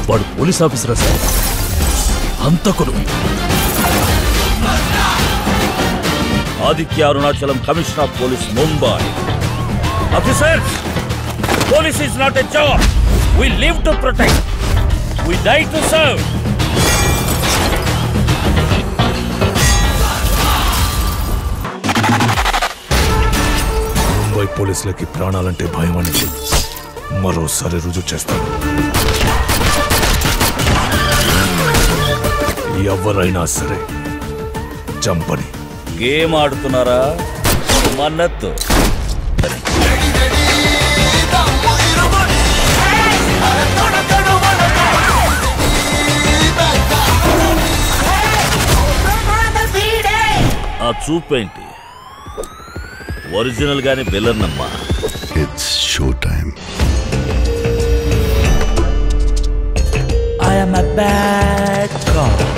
వాడు పోలీస్ ఆఫీసరా సార్ హంతకుడు Aditya Arunachalam commissioner of police Mumbai officer police is not a job we live to protect we die to serve Mumbai పోలీసులకి ప్రాణాలంటే భయం అనేది మరోసారి రుజువు చేస్తాను ఎవరైనా సరే చంపని గేమ్ ఆడుతున్నారా మన్నత్తు ఆ చూపేంటి ఒరిజినల్ గానే విలన్ అమ్మా It's showtime. I am a bad cop.